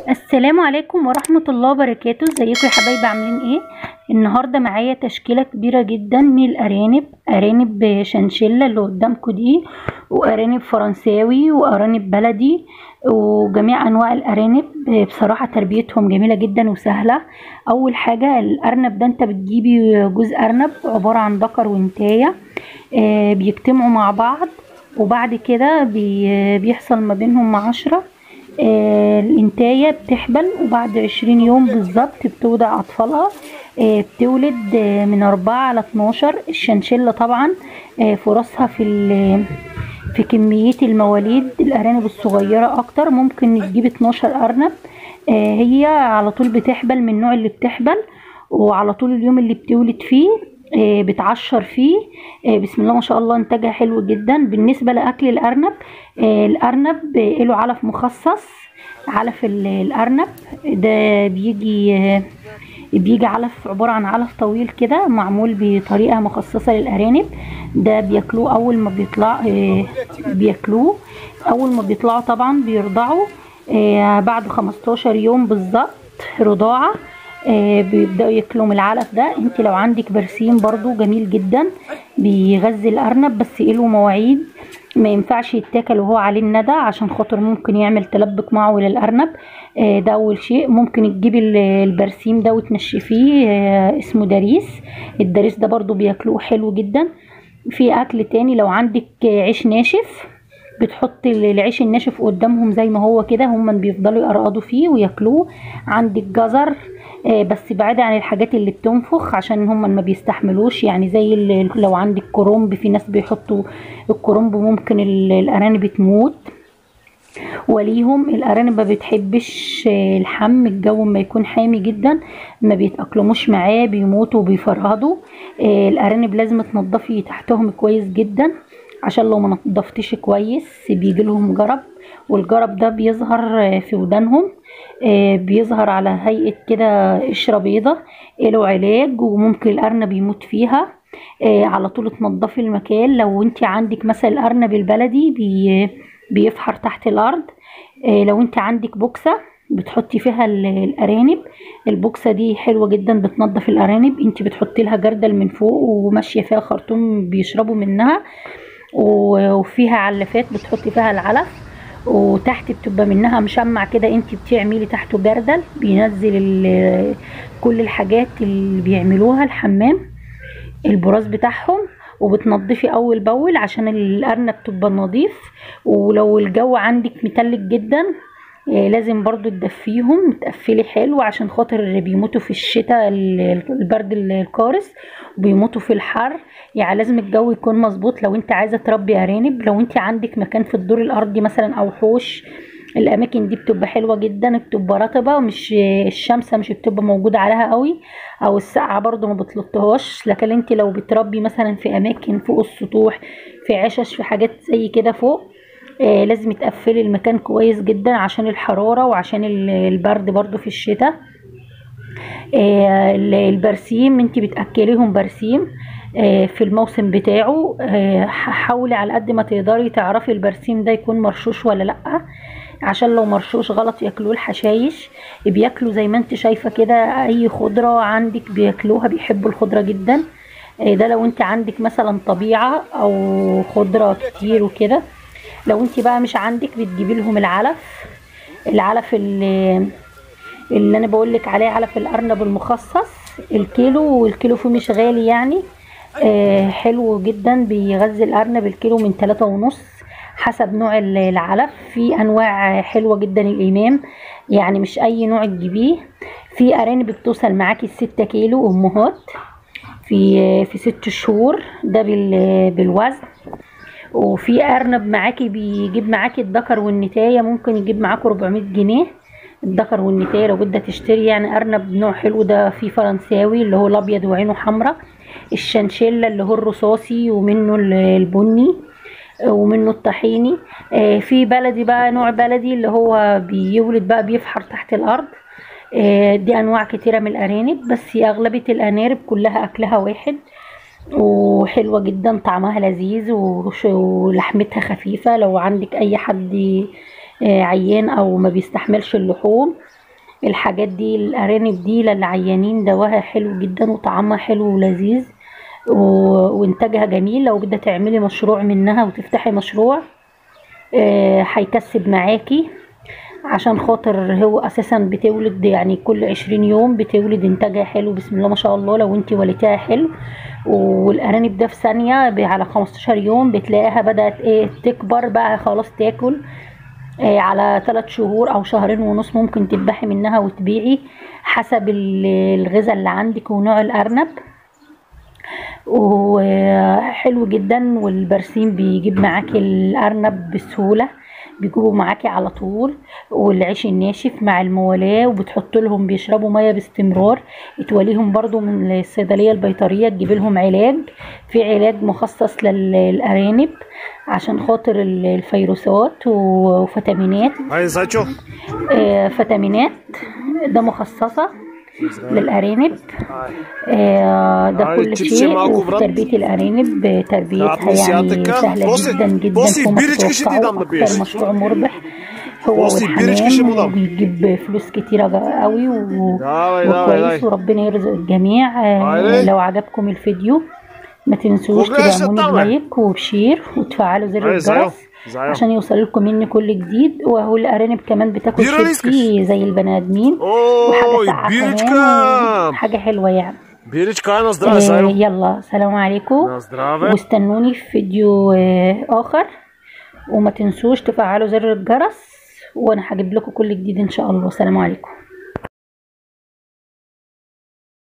السلام عليكم ورحمة الله وبركاته ازيكم يا حبايبي عاملين ايه النهاردة معايا تشكيلة كبيرة جدا من الارانب ارانب شنشلة اللي قدامكم دي وارانب فرنساوي وارانب بلدي وجميع انواع الارانب بصراحة تربيتهم جميلة جدا وسهلة اول حاجة الارنب ده انت بتجيبي جوز ارنب عبارة عن ذكر وانتاية آه، بيجتمعوا مع بعض وبعد كده بي- بيحصل ما بينهم عشرة آه، الانتاية بتحبل وبعد عشرين يوم بالظبط بتودع أطفالها آه، بتولد آه، من أربعة على اتناشر الشنشلة طبعا آه، فرصها في ال- في كمية المواليد الأرانب الصغيرة أكتر ممكن تجيب اتناشر أرنب آه، هي على طول بتحبل من النوع اللي بتحبل وعلى طول اليوم اللي بتولد فيه آه، بتعشر فيه آه، بسم الله ما شاء الله انتاجها حلو جدا بالنسبة لأكل الأرنب آه، الأرنب آه، له علف مخصص علف ال- الأرنب ده بيجي آه، بيجي علف عبارة عن علف طويل كده معمول بطريقة مخصصة للأرانب ده بياكلوه أول ما بيطلع آه، بياكلوه أول ما بيطلعوا طبعا بيرضعوا آه، بعد 15 يوم بالظبط رضاعة آه، بيبدأوا ياكلوا من العلف ده انت لو عندك برسيم برضو جميل جدا بيغذي الأرنب بس له مواعيد ما ينفعش يتاكل وهو عليه الندى عشان خاطر ممكن يعمل تلبك معه للأرنب آه، ده أول شيء ممكن تجيبي ال- البرسيم ده وتنشفيه آه، اسمه داريس الداريس ده برضو بياكلوه حلو جدا في أكل تاني لو عندك آه، عيش ناشف بتحط العيش الناشف قدامهم زي ما هو كده هم بيفضلوا يقرقضوا فيه وياكلوه عندك جزر آه، بس بعيد عن الحاجات اللي بتنفخ عشان هم ما بيستحملوش يعني زي ال- لو عندك كرنب في ناس بيحطوا الكرنب ممكن ال- الارانب تموت وليهم الارانب ما بتحبش آه، الحم الجو ما يكون حامي جدا ما بيتاقلموش معاه بيموتوا وبيفرهدوا آه، الارانب لازم تنضفي تحتهم كويس جدا عشان لو ما نضفتيش كويس بيجي لهم جرب والجرب ده بيظهر آه، في ودانهم آه، بيظهر على هيئة كده قشرة بيضة له علاج وممكن الأرنب يموت فيها آه، على طول تنضفي المكان لو انت عندك مثلا الأرنب البلدي بي بيفحر تحت الأرض آه، لو انت عندك بوكسة بتحطي فيها ال- الأرانب البوكسة دي حلوة جدا بتنضف الأرانب انت بتحطي لها جردل من فوق وماشية فيها خرطوم بيشربوا منها و- وفيها علافات بتحطي فيها العلف وتحت بتبقى منها مشمع كده انت بتعملي تحته جردل بينزل ال- كل الحاجات اللي بيعملوها الحمام البراز بتاعهم وبتنضفي اول باول عشان الارنب تبقى نظيف ولو الجو عندك متلج جدا آه، لازم برضو تدفيهم تقفلي حلو عشان خاطر بيموتوا في الشتاء ال- البرد القارس بيموتوا في الحر يعني لازم الجو يكون مظبوط لو انت عايزه تربي ارانب لو انت عندك مكان في الدور الارضي مثلا او حوش الاماكن دي بتبقى حلوه جدا بتبقى رطبه مش الشمس مش بتبقى موجوده عليها قوي او السقعه برضو ما بتلطهاش لكن انت لو بتربي مثلا في اماكن فوق السطوح في عشش في حاجات زي كده فوق آه لازم تقفلي المكان كويس جدا عشان الحراره وعشان ال- البرد برضو في الشتاء آه، ال- البرسيم انت بتاكليهم برسيم آه، في الموسم بتاعه آه، ح- حاولي على قد ما تقدري تعرفي البرسيم ده يكون مرشوش ولا لا عشان لو مرشوش غلط ياكلوه الحشايش بياكلوا زي ما انت شايفه كده اي خضره عندك بياكلوها بيحبوا الخضره جدا آه، ده لو انت عندك مثلا طبيعه او خضره كتير وكده لو انت بقى مش عندك بتجيبي لهم العلف العلف اللي اللي انا بقول لك عليه علف الارنب المخصص الكيلو والكيلو فيه مش غالي يعني آه حلو جدا بيغذي الارنب الكيلو من ثلاثة ونص حسب نوع ال- العلف في انواع حلوة جدا الامام يعني مش اي نوع تجيبيه في ارانب بتوصل معاكي الستة كيلو امهات في في ست شهور ده بال- بالوزن وفي ارنب معاكي بيجيب معاكي الذكر والنتايه ممكن يجيب معاكوا 400 جنيه الذكر والنتايه لو بدها تشتري يعني ارنب نوع حلو ده في فرنساوي اللي هو الابيض وعينه حمراء الشنشيلا اللي هو الرصاصي ومنه ال- البني ومنه الطحيني آه، في بلدي بقى نوع بلدي اللي هو بيولد بقى بيفحر تحت الارض آه، دي انواع كتيره من الارانب بس اغلبيه الارانب كلها اكلها واحد وحلوة جدا طعمها لذيذ وش- ولحمتها خفيفة لو عندك أي حد آه، عيان او ما بيستحملش اللحوم الحاجات دي الارانب دي للعيانين دواها حلو جدا وطعمها حلو ولذيذ و- وانتاجها جميل لو بدها تعملي مشروع منها وتفتحي مشروع آه، هيكسب معاكي عشان خاطر هو اساسا بتولد يعني كل عشرين يوم بتولد انتاجها حلو بسم الله ما شاء الله لو انت ولدتها حلو والارانب ده في ثانيه ب- على 15 يوم بتلاقيها بدات ايه تكبر بقى خلاص تاكل آه، على ثلاث شهور او شهرين ونص ممكن تذبحي منها وتبيعي حسب ال- الغذاء اللي عندك ونوع الارنب وحلو جدا والبرسيم بيجيب معاكي الارنب بسهوله بيجيبوا معاكي على طول والعيش الناشف مع الموالاه وبتحط لهم بيشربوا ميه باستمرار توليهم برضو من الصيدليه البيطريه تجيب لهم علاج في علاج مخصص للارانب عشان خاطر ال- الفيروسات وفيتامينات Haydi Saço. آه، فيتامينات ده مخصصة للأرانب آه، ده هاي كل الشيبسي شيء معاكم وفي براد؟ تربية الأرانب آه، تربيتها عطني يعني سيادتك. سهلة بصي- جدا جدا بصي فوق ما بيرج كشي دي تتوقعوا دم بيش. أكتر مشروع مربح هو بصي بيرج كشي والحمام مدام. وبيجيب فلوس كتيرة جا- قوي و- داوي داوي وكويس داوي. وربنا يرزق الجميع آه، عليك. لو عجبكم الفيديو ما تنسوش وجاي تدعموني شطاوة. بلايك وبشير وتفعلوا زر هاي زيو. الجرس زيو. عشان يوصل لكم مني كل جديد وهو الارانب كمان بتاكل بيرة شيبسي زي البني ادمين وحاجه Oj, ساقعه Birička! كمان حاجه حلوه يعني Birička, na zdrave, آه Sajo. يلا سلام عليكم Na zdrave. واستنوني في فيديو آه اخر وما تنسوش تفعلوا زر الجرس وانا هجيب لكم كل جديد ان شاء الله سلام عليكم